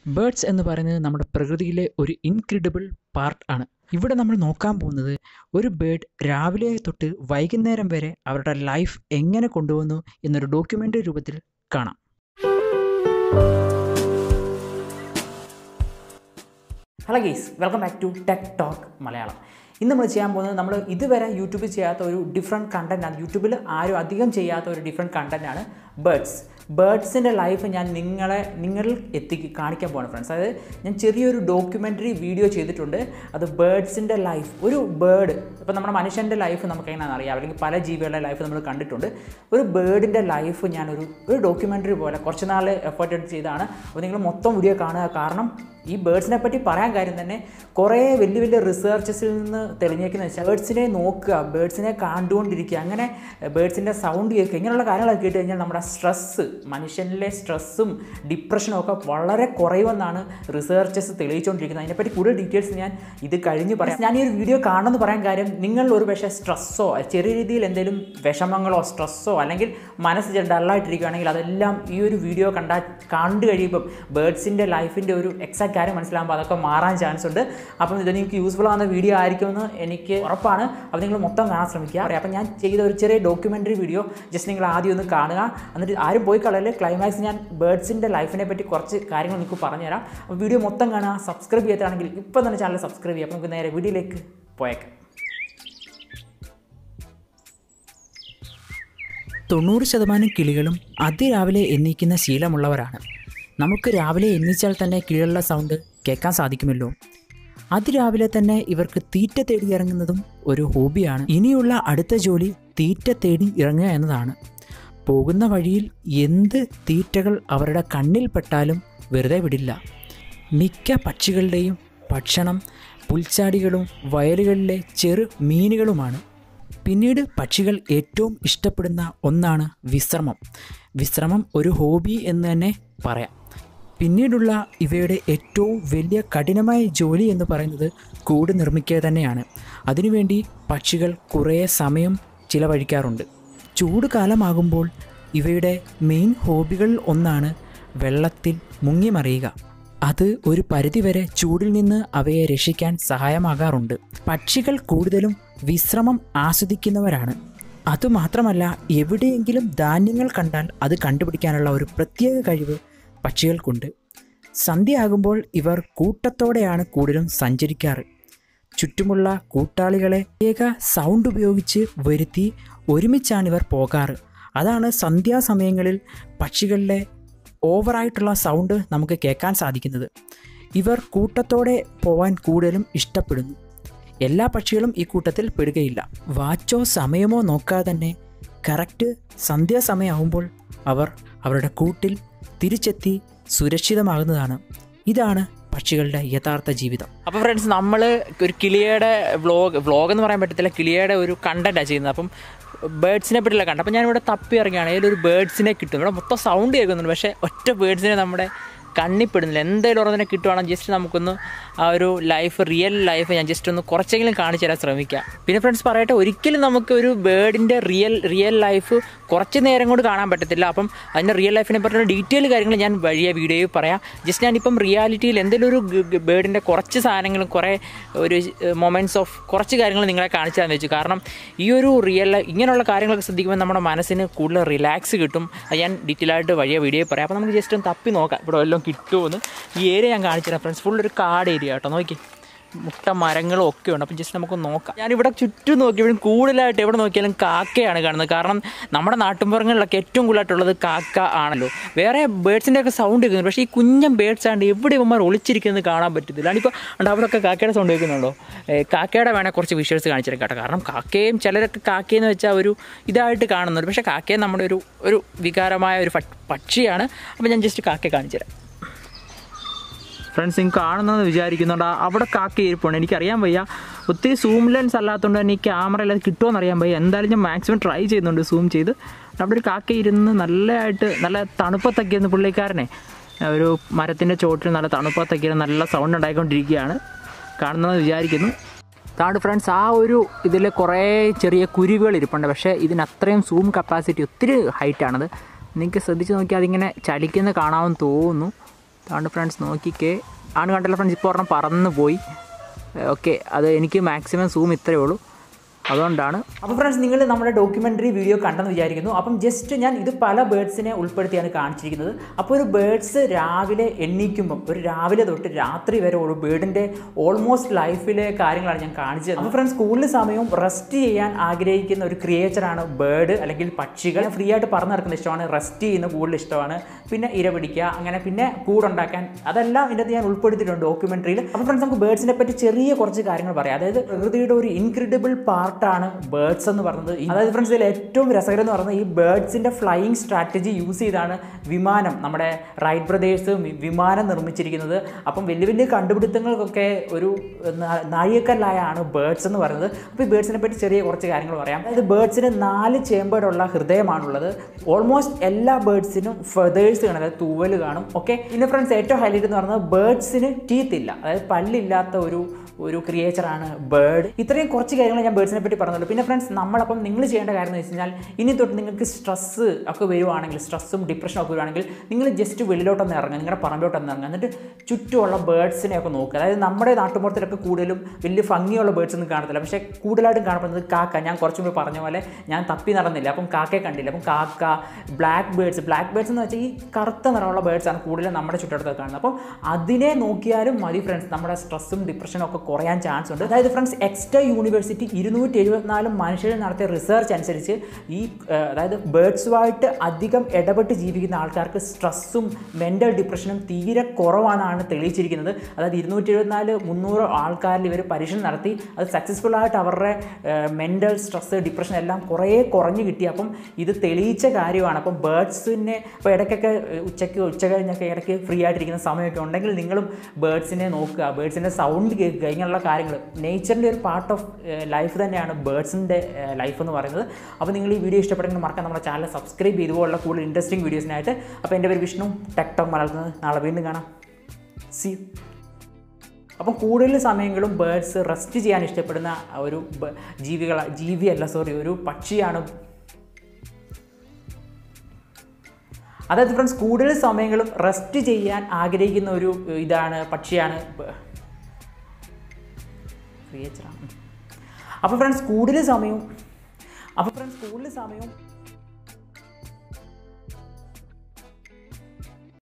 birds എന്ന് പറയുന്നത് നമ്മുടെ പ്രകൃതിയിലെ ഒരു ഇൻക്രെഡിബിൾ പാർട്ട് ആണ് ഇവിടെ നമ്മൾ നോക്കാൻ പോകുന്നത് ഒരു ബേർഡ് രാവിലെ തൊട്ട് വൈകുന്നേരം വരെ അവരുടെ ലൈഫ് എങ്ങനെ കൊണ്ടുവന്നു എന്നൊരു ഡോക്യുമെൻ്ററി രൂപത്തിൽ കാണാം hello guys welcome back to tech talk Malayalam ഇന്ന് നമ്മൾ ചെയ്യാൻ പോകുന്നത് നമ്മൾ ഇതുവരെ യൂട്യൂബിൽ ചെയ്യാത്ത ഒരു ഡിഫറെൻറ്റ് കണ്ടൻറ്റാണ് യൂട്യൂബിൽ ആരും അധികം ചെയ്യാത്ത ഒരു ഡിഫറെൻറ്റ് കണ്ടൻറ്റാണ് ബേർഡ്സ് ബേർഡ്സിൻ്റെ ലൈഫ് ഞാൻ നിങ്ങളെ നിങ്ങളിൽ എത്തിക്ക് കാണിക്കാൻ പോകണം ഫ്രണ്ട്സ് അതായത് ഞാൻ ചെറിയൊരു ഡോക്യുമെൻ്ററി വീഡിയോ ചെയ്തിട്ടുണ്ട് അത് ബേർഡ്സിൻ്റെ ലൈഫ് ഒരു ബേർഡ് ഇപ്പോൾ നമ്മുടെ മനുഷ്യൻ്റെ ലൈഫ് നമുക്ക് എങ്ങനെയാണെന്ന് അറിയാം അല്ലെങ്കിൽ പല ജീവികളുടെ ലൈഫ് നമ്മൾ കണ്ടിട്ടുണ്ട് ഒരു ബേർഡിൻ്റെ ലൈഫ് ഞാനൊരു ഒരു ഡോക്യുമെൻ്ററി പോലെ കുറച്ച് നാൾ എഫേർട്ട് എടുത്ത് ചെയ്താണ് അപ്പോൾ നിങ്ങൾ മൊത്തം വീഡിയോ കാണുക കാരണം ഈ ബേർഡ്സിനെ പറ്റി പറയാൻ കാര്യം തന്നെ കുറേ വലിയ വലിയ റിസർച്ചസിൽ നിന്ന് തെളിഞ്ഞേക്കുന്ന വെച്ചാൽ ബേർഡ്സിനെ നോക്കുക ബേർഡ്സിനെ കണ്ടുകൊണ്ടിരിക്കുക അങ്ങനെ ബേർഡ്സിൻ്റെ സൗണ്ട് കേൾക്കുക ഇങ്ങനെയുള്ള കാര്യങ്ങളൊക്കെ കേട്ട് കഴിഞ്ഞാൽ നമ്മുടെ സ്ട്രെസ്സ് മനുഷ്യനിലെ സ്ട്രെസ്സും ഡിപ്രഷനും ഒക്കെ വളരെ കുറയുമെന്നാണ് റിസർച്ചസ് തെളിയിച്ചുകൊണ്ടിരിക്കുന്നത് അതിനെപ്പറ്റി കൂടുതൽ ഡീറ്റെയിൽസ് ഞാൻ ഇത് കഴിഞ്ഞ് പറയാം ഞാൻ ഈ ഒരു വീഡിയോ കാണണമെന്ന് പറയാൻ കാര്യം നിങ്ങൾ ഒരു പക്ഷേ സ്ട്രെസ്സോ ചെറിയ രീതിയിൽ എന്തെങ്കിലും വിഷമങ്ങളോ സ്ട്രെസ്സോ അല്ലെങ്കിൽ മനസ്സ് ഡള്ളായിട്ടിരിക്കുകയാണെങ്കിൽ അതെല്ലാം ഈ ഒരു വീഡിയോ കണ്ടാൽ കണ്ടു കഴിയുമ്പം ബേർഡ്സിൻ്റെ ലൈഫിൻ്റെ ഒരു എക്സാക്ട് കാര്യം മനസ്സിലാകുമ്പോൾ അതൊക്കെ മാറാൻ ചാൻസ് ഉണ്ട് അപ്പം ഇത് നിങ്ങൾക്ക് യൂസ്ഫുൾ ആവുന്ന വീഡിയോ ആയിരിക്കുമെന്ന് എനിക്ക് ഉറപ്പാണ് അപ്പോൾ നിങ്ങൾ മൊത്തം കാണാൻ ശ്രമിക്കുക പറയാം അപ്പം ഞാൻ ചെയ്ത ഒരു ചെറിയ ഡോക്യുമെൻ്ററി വീഡിയോ ജസ്റ്റ് നിങ്ങൾ ആദ്യം ഒന്ന് കാണുക എന്നിട്ട് ആരും പോയി കളയല് ക്ലൈമാക്സ് ഞാൻ ബേർഡ്സിൻ്റെ ലൈഫിനെ പറ്റി കുറച്ച് കാര്യങ്ങൾ നിങ്ങൾക്ക് പറഞ്ഞുതരാം അപ്പോൾ വീഡിയോ മൊത്തം കാണുക സബ്സ്ക്രൈബ് ചെയ്യാത്താണെങ്കിൽ ഇപ്പം തന്നെ ചാനൽ സബ്സ്ക്രൈബ് ചെയ്യാം അപ്പോൾ നമുക്ക് നേരെ വീഡിയോയിലേക്ക് പോയേക്കാം തൊണ്ണൂറ് ശതമാനം കിളികളും അതിരാവിലെ എണ്ണീക്കുന്ന ശീലമുള്ളവരാണ് നമുക്ക് രാവിലെ എണ്ണിച്ചാൽ തന്നെ കിളികളുടെ സൗണ്ട് കേൾക്കാൻ സാധിക്കുമല്ലോ അതിരാവിലെ തന്നെ ഇവർക്ക് തീറ്റ തേടി ഇറങ്ങുന്നതും ഒരു ഹോബിയാണ് ഇനിയുള്ള അടുത്ത ജോലി തീറ്റ തേടി ഇറങ്ങുക എന്നതാണ് പോകുന്ന വഴിയിൽ എന്ത് തീറ്റകൾ അവരുടെ കണ്ണിൽ പെട്ടാലും വെറുതെ വിടില്ല മിക്ക പക്ഷികളുടെയും ഭക്ഷണം പുൽച്ചാടികളും വയലുകളിലെ ചെറു മീനുകളുമാണ് പിന്നീട് പക്ഷികൾ ഏറ്റവും ഇഷ്ടപ്പെടുന്ന ഒന്നാണ് വിശ്രമം വിശ്രമം ഒരു ഹോബി എന്ന് തന്നെ പറയാം പിന്നീടുള്ള ഇവയുടെ ഏറ്റവും വലിയ കഠിനമായ ജോലി എന്ന് പറയുന്നത് കൂട് നിർമ്മിക്കുക തന്നെയാണ് അതിനുവേണ്ടി പക്ഷികൾ കുറേ സമയം ചിലവഴിക്കാറുണ്ട് ചൂട് കാലമാകുമ്പോൾ ഇവയുടെ മെയിൻ ഹോബികളിൽ ഒന്നാണ് വെള്ളത്തിൽ മുങ്ങിമറിയുക അത് ഒരു പരിധിവരെ ചൂടിൽ നിന്ന് അവയെ രക്ഷിക്കാൻ സഹായമാകാറുണ്ട് പക്ഷികൾ കൂടുതലും വിശ്രമം ആസ്വദിക്കുന്നവരാണ് അതുമാത്രമല്ല എവിടെയെങ്കിലും ധാന്യങ്ങൾ കണ്ടാൽ അത് കണ്ടുപിടിക്കാനുള്ള ഒരു പ്രത്യേക കഴിവ് പക്ഷികൾക്കുണ്ട് സന്ധ്യയാകുമ്പോൾ ഇവർ കൂട്ടത്തോടെയാണ് കൂടുതലും സഞ്ചരിക്കാറ് ചുറ്റുമുള്ള കൂട്ടാളികളെ ഏക സൗണ്ട് ഉപയോഗിച്ച് വരുത്തി ഒരുമിച്ചാണ് ഇവർ പോകാറ് അതാണ് സന്ധ്യാസമയങ്ങളിൽ പക്ഷികളിലെ ഓവറായിട്ടുള്ള സൗണ്ട് നമുക്ക് കേൾക്കാൻ സാധിക്കുന്നത് ഇവർ കൂട്ടത്തോടെ പോവാൻ കൂടുതലും ഇഷ്ടപ്പെടുന്നു എല്ലാ പക്ഷികളും ഈ കൂട്ടത്തിൽ പെടുകയില്ല വാച്ചോ സമയമോ നോക്കാതെ തന്നെ കറക്റ്റ് സന്ധ്യാസമയമാകുമ്പോൾ അവർ അവരുടെ കൂട്ടിൽ തിരിച്ചെത്തി സുരക്ഷിതമാകുന്നതാണ് ഇതാണ് പക്ഷികളുടെ യഥാർത്ഥ ജീവിതം അപ്പോൾ ഫ്രണ്ട്സ് നമ്മൾ ഒരു കിളിയുടെ വ്ളോഗ് വ്ളോഗ് എന്ന് പറയാൻ പറ്റത്തില്ല കിളിയുടെ ഒരു കണ്ടൻറ്റാണ് ചെയ്യുന്നത് അപ്പം ബേഡ്സിനെ പറ്റിയുള്ള കണ്ട അപ്പോൾ ഞാനിവിടെ തപ്പി ഇറങ്ങിയാണ് അതിലൊരു ബേഡ്സിനെ കിട്ടും ഇവിടെ മൊത്തം സൗണ്ട് കേൾക്കുന്നുണ്ട് പക്ഷേ ഒറ്റ ബേഡ്സിനെ നമ്മുടെ കണ്ണിപ്പെടുന്നില്ല എന്തായാലും ഒരെണ്ണത്തിനെ കിട്ടുവാണെങ്കിൽ ജസ്റ്റ് നമുക്കൊന്ന് ആ ഒരു ലൈഫ് റിയൽ ലൈഫ് ഞാൻ ജസ്റ്റ് ഒന്ന് കുറച്ചെങ്കിലും കാണിച്ചു തരാൻ ശ്രമിക്കാം പിന്നെ ഫ്രണ്ട്സ് പറയട്ടെ ഒരിക്കലും നമുക്ക് ഒരു ബേർഡിൻ്റെ റിയൽ റിയൽ ലൈഫ് കുറച്ച് നേരം കൊണ്ട് കാണാൻ പറ്റത്തില്ല അപ്പം അതിൻ്റെ റിയൽ ലൈഫിനെ പറ്റിയുള്ള ഡീറ്റെയിൽ കാര്യങ്ങൾ ഞാൻ വഴിയ വീഡിയോയിൽ പറയാം ജസ്റ്റ് ഞാനിപ്പം റിയാലിറ്റിയിൽ എന്തെങ്കിലും ഒരു ബേർഡിൻ്റെ കുറച്ച് സാധനങ്ങളും കുറേ ഒരു മൊമെൻറ്റ്സ് ഓഫ് കുറച്ച് കാര്യങ്ങൾ നിങ്ങളെ കാണിച്ചു തരാമെന്ന് വെച്ചു കാരണം ഈ ഒരു റിയൽ ഇങ്ങനെയുള്ള കാര്യങ്ങളൊക്കെ ശ്രദ്ധിക്കുമ്പോൾ നമ്മുടെ മനസ്സിന് കൂടുതൽ റിലാക്സ് കിട്ടും അത് ഞാൻ ഡീറ്റെയിൽ ആയിട്ട് വഴിയ വീഡിയോ പറയാം അപ്പോൾ നമുക്ക് ജസ്റ്റ് ഒന്ന് തപ്പി നോക്കാം ഇവിടെ വല്ലതും കിട്ടുമെന്ന് ഈ ഏരിയ ഞാൻ കാണിച്ചു തരാം ഫ്രണ്ട്സ് ഫുൾ ഒരു കാട് ഏരിയ കേട്ടോ നോക്കി മുട്ട മരങ്ങളും ഒക്കെ ഉണ്ട് അപ്പം ജസ്റ്റ് നമുക്ക് നോക്കാം ഞാനിവിടെ ചുറ്റും നോക്കിയപ്പോഴും കൂടുതലായിട്ട് എവിടെ നോക്കിയാലും കാക്കയാണ് കാണുന്നത് കാരണം നമ്മുടെ നാട്ടുമ്പുറങ്ങളിലൊക്കെ ഏറ്റവും കൂടുതലായിട്ടുള്ളത് കാക്ക ആണല്ലോ വേറെ ബേഡ്സിൻ്റെ ഒക്കെ സൗണ്ട് കേൾക്കുന്നു പക്ഷേ ഈ കുഞ്ഞൻ ബേഡ്സ് ആണ്ട് എവിടെ ഇവന്മാർ ഒളിച്ചിരിക്കുന്നത് കാണാൻ പറ്റത്തില്ല അനിപ്പോൾ ഉണ്ട് അവിടെയൊക്കെ കാക്കയുടെ സൗണ്ട് കേൾക്കുന്നുണ്ടോ ഏ, കാക്കയുടെ വേണേൽ കുറച്ച് വിഷ്വൽസ് കാണിച്ചിട്ട് കേട്ടോ കാരണം കാക്കയും ചിലരൊക്കെ കാക്കയെന്ന് വെച്ചാൽ ഒരു ഇതായിട്ട് കാണുന്നുണ്ട് പക്ഷേ കാക്കയെ നമ്മുടെ ഒരു ഒരു വികാരമായ ഒരു പ- പക്ഷിയാണ് അപ്പോൾ ഞാൻ ജസ്റ്റ് കാക്കയെ കാണിച്ചു തരാം ഫ്രണ്ട്സ് നിങ്ങൾക്ക് കാണുന്നതെന്ന് വിചാരിക്കുന്നുണ്ട് ആ- അവിടെ കാക്ക ഇരിപ്പുണ്ട് എനിക്കറിയാൻ വയ്യ ഒത്തിരി സൂം ലെൻസ് അല്ലാത്തതുകൊണ്ട് തന്നെ ഈ ക്യാമറയിൽ അത് കിട്ടുമോ അറിയാൻ വയ്യ എന്തായാലും ഞാൻ മാക്സിമം ട്രൈ ചെയ്യുന്നുണ്ട് സൂം ചെയ്ത് അവിടെ ഒരു കാക്ക ഇരുന്ന് നല്ലതായിട്ട് നല്ല തണുപ്പത്തൊക്കെ ഇരുന്ന് പുള്ളിക്കാരനെ ഒരു മരത്തിൻ്റെ ചോട്ടിൽ നല്ല തണുപ്പത്തൊക്കെ ഇരുന്ന് നല്ല സൗണ്ട് ഉണ്ടായിക്കൊണ്ടിരിക്കുകയാണ് കാണുന്നതെന്ന് വിചാരിക്കുന്നു താണ്ട് ഫ്രണ്ട്സ് ആ ഒരു ഇതിൽ കുറേ ചെറിയ കുരുവികൾ ഇരിപ്പുണ്ട് പക്ഷേ ഇതിന് അത്രയും സൂം കപ്പാസിറ്റി ഒത്തിരി ഹൈറ്റാണത് നിങ്ങൾക്ക് ശ്രദ്ധിച്ച് നോക്കിയാൽ അതിങ്ങനെ ചലിക്കുന്ന കാണാമെന്ന് തോന്നുന്നു ഇതാണ് ഫ്രണ്ട്സ് നോക്കിക്കേ ആണ് കണ്ടല്ലോ ഫ്രണ്ട്സ് ഇപ്പോൾ ഒരെണ്ണം പറന്ന് പോയി ഓക്കെ അത് എനിക്ക് മാക്സിമം സൂം ഇത്രയേ ഉള്ളൂ അതുകൊണ്ടാണ് അപ്പോൾ ഫ്രണ്ട്സ് നിങ്ങൾ നമ്മുടെ ഡോക്യുമെൻ്ററി വീഡിയോ കണ്ടെന്ന് വിചാരിക്കുന്നു അപ്പം ജസ്റ്റ് ഞാൻ ഇത് പല ബേഡ്സിനെ ഉൾപ്പെടുത്തിയാണ് കാണിച്ചിരിക്കുന്നത് അപ്പോൾ ഒരു ബേഡ്സ് രാവിലെ എണ്ണീക്കുമ്പം ഒരു രാവിലെ തൊട്ട് രാത്രി വരെ ഒരു ബേഡിൻ്റെ ഓൾമോസ്റ്റ് ലൈഫിലെ കാര്യങ്ങളാണ് ഞാൻ കാണിച്ചത് അപ്പോൾ ഫ്രണ്ട്സ് കൂടുതൽ സമയവും റെസ്റ്റ് ചെയ്യാൻ ആഗ്രഹിക്കുന്ന ഒരു ക്രിയേച്ചറാണ് ബേഡ് അല്ലെങ്കിൽ പക്ഷികൾ ഫ്രീ ആയിട്ട് പറന്ന് നടക്കുന്ന ഇഷ്ടമാണ് റെസ്റ്റ് ചെയ്യുന്ന കൂടുതൽ ഇഷ്ടമാണ് പിന്നെ ഇര പിടിക്കുക അങ്ങനെ പിന്നെ കൂടുണ്ടാക്കാൻ അതെല്ലാം ഇതിനകത്ത് ഞാൻ ഉൾപ്പെടുത്തിയിട്ടുണ്ട് ഡോക്യുമെൻ്ററിയിൽ അപ്പോൾ ഫ്രണ്ട്സ് നമുക്ക് ബേഡ്സിനെ പറ്റി ചെറിയ കുറച്ച് കാര്യങ്ങൾ പറയാം അതായത് പ്രകൃതിയുടെ ഒരു ഇൻക്രെഡിബിൾ പാർട്ടാണ് ബേഡ്സ് എന്ന് പറയുന്നത് അതായത് ഫ്രണ്ട്സ് ഇതിൽ ഏറ്റവും രസകരം എന്ന് പറയുന്നത് ഈ ബേഡ്സിൻ്റെ ഫ്ലൈയിങ് സ്ട്രാറ്റജി യൂസ് ചെയ്താണ് വിമാനം നമ്മുടെ റൈറ്റ് ബ്രദേഴ്സ് വിമാനം നിർമ്മിച്ചിരിക്കുന്നത് അപ്പം വലിയ വലിയ കണ്ടുപിടുത്തങ്ങൾക്കൊക്കെ ഒരു നാ- നാഴികക്കല്ലായാണ് ബേഡ്സ് എന്ന് പറയുന്നത് അപ്പോൾ ഈ ബേഡ്സിനെ പറ്റി ചെറിയ കുറച്ച് കാര്യങ്ങൾ പറയാം അതായത് ബേഡ്സിന് നാല് ചേമ്പേർഡുള്ള ഹൃദയമാണുള്ളത് ഓൾമോസ്റ്റ് എല്ലാ ബേഡ്സിനും ഫെതേഴ്സ് കാണും അതായത് തൂവൽ കാണും ഓക്കെ പിന്നെ ഫ്രണ്ട്സ് ഏറ്റവും ഹൈലൈറ്റ് എന്ന് പറയുന്നത് ബേഡ്സിന് ടീത്ത് ഇല്ല അതായത് പല്ലില്ലാത്ത ഒരു ഒരു ക്രിയേച്ചറാണ് ബേർഡ് ഇത്രയും കുറച്ച് കാര്യങ്ങൾ ഞാൻ ബേഡ്സിനെ പറ്റി പറഞ്ഞുള്ളൂ പിന്നെ ഫ്രണ്ട്സ് നമ്മളപ്പം നിങ്ങൾ ചെയ്യേണ്ട കാര്യം എന്ന് വെച്ച് കഴിഞ്ഞാൽ ഇനി തൊട്ട് നിങ്ങൾക്ക് സ്ട്രെസ്സ് ഒക്കെ വരുവാണെങ്കിൽ സ്ട്രെസ്സും ഡിപ്രഷനും ഒക്കെ വരുവാണെങ്കിൽ നിങ്ങൾ ജസ്റ്റ് വെളിയിലോട്ടൊന്ന് ഇറങ്ങുക നിങ്ങളുടെ പറമ്പിലോട്ടൊന്ന് ഇറങ്ങുക എന്നിട്ട് ചുറ്റുമുള്ള ബേഡ്സിനെ ഒക്കെ നോക്കുക അതായത് നമ്മുടെ നാട്ടുമ്പുറത്തിലൊക്കെ കൂടുതലും വലിയ ഭംഗിയുള്ള ബേഡ്സ് ഒന്നും കാണത്തില്ല പക്ഷേ കൂടുതലായിട്ടും കാണപ്പെടുന്നത് കാക്ക ഞാൻ കുറച്ച് മുമ്പ് പറഞ്ഞ പോലെ ഞാൻ തപ്പി നടന്നില്ല അപ്പം കാക്കയെ കണ്ടില്ല അപ്പം കാക്ക ബ്ലാക്ക് ബേഡ്സ് ബ്ലാക്ക് ബേഡ്സ് എന്ന് വെച്ചാൽ ഈ കറുത്ത നിറമുള്ള ബേഡ്സ് ആണ് കൂടുതലും നമ്മുടെ ചുറ്റടുത്തൊക്കെ കാണുന്നത് അപ്പം അതിനെ നോക്കിയാലും മതി ഫ്രണ്ട്സ് നമ്മുടെ സ്ട്രെസ്സും ഡിപ്രഷനും ഒക്കെ കുറയാൻ ചാൻസ് ഉണ്ട് അതായത് ഫ്രണ്ട്സ് എക്സ്ട്രാ യൂണിവേഴ്സിറ്റി ഇരുന്നൂറ്റി എഴുപത്തിനാല് മനുഷ്യരിൽ നടത്തിയ റിസർച്ച് അനുസരിച്ച് ഈ ആ, അതായത് ബേഡ്സുമായിട്ട് അധികം ഇടപെട്ട് ജീവിക്കുന്ന ആൾക്കാർക്ക് സ്ട്രെസ്സും മെൻ്റൽ ഡിപ്രഷനും തീരെ കുറവാണെന്നാണ് തെളിയിച്ചിരിക്കുന്നത് അതായത് ഇരുന്നൂറ്റി എഴുപത്തിനാല് മുന്നൂറ് ആൾക്കാരിൽ ഇവർ പരീക്ഷണം നടത്തി അത് സക്സസ്ഫുൾ ആയിട്ട് അവരുടെ മെൻ്റൽ സ്ട്രെസ് ഡിപ്രഷൻ എല്ലാം കുറേ കുറഞ്ഞു കിട്ടി അപ്പം ഇത് തെളിയിച്ച കാര്യമാണ് അപ്പം ബേഡ്സിനെ ഇപ്പോൾ ഇടയ്ക്കൊക്കെ ഏഹ്, ഉച്ചയ്ക്ക് ഉച്ച കഴിഞ്ഞൊക്കെ ഇടയ്ക്ക് ഫ്രീ ആയിട്ടിരിക്കുന്ന സമയമൊക്കെ ഉണ്ടെങ്കിൽ നിങ്ങളും ബേഡ്സിനെ നോക്കുക ബേഡ്സിൻ്റെ സൗണ്ട് കേൾക്കുക ഇങ്ങനെയുള്ള കാര്യങ്ങൾ നേച്ചറിൻ്റെ ഒരു പാർട്ട് ഓഫ് ലൈഫ് തന്നെയാണ് ബേഡ്സിൻ്റെ ലൈഫ് എന്ന് പറയുന്നത് അപ്പോൾ നിങ്ങൾ ഈ വീഡിയോ ഇഷ്ടപ്പെട്ടെങ്കിൽ മറക്കാൻ നമ്മുടെ ചാനൽ സബ്സ്ക്രൈബ് ചെയ്തുപോലുള്ള കൂടുതൽ ഇൻട്രസ്റ്റിംഗ് വീഡിയോസിനായിട്ട് അപ്പോൾ എൻ്റെ പേര് വിഷ്ണു ടെക്ടോക്ക് മലർത്തുന്നത് നാളെ വീണ്ടും കാണാം സി അപ്പം കൂടുതൽ സമയങ്ങളും ബേഡ്സ് റെസ്റ്റ് ചെയ്യാൻ ഇഷ്ടപ്പെടുന്ന ഒരു ബ- ജീവികള ജീവിയല്ല സോറി ഒരു പക്ഷിയാണ് അതായത് ഫ്രണ്ട്സ് കൂടുതൽ സമയങ്ങളും റെസ്റ്റ് ചെയ്യാൻ ആഗ്രഹിക്കുന്ന ഒരു ഇതാണ് പക്ഷിയാണ് ക്രിയേച്ചറാണ് അപ്പോൾ ഫ്രണ്ട്സ് കൂടുതൽ സമയവും അപ്പോൾ ഫ്രണ്ട്സ് കൂടുതൽ സമയവും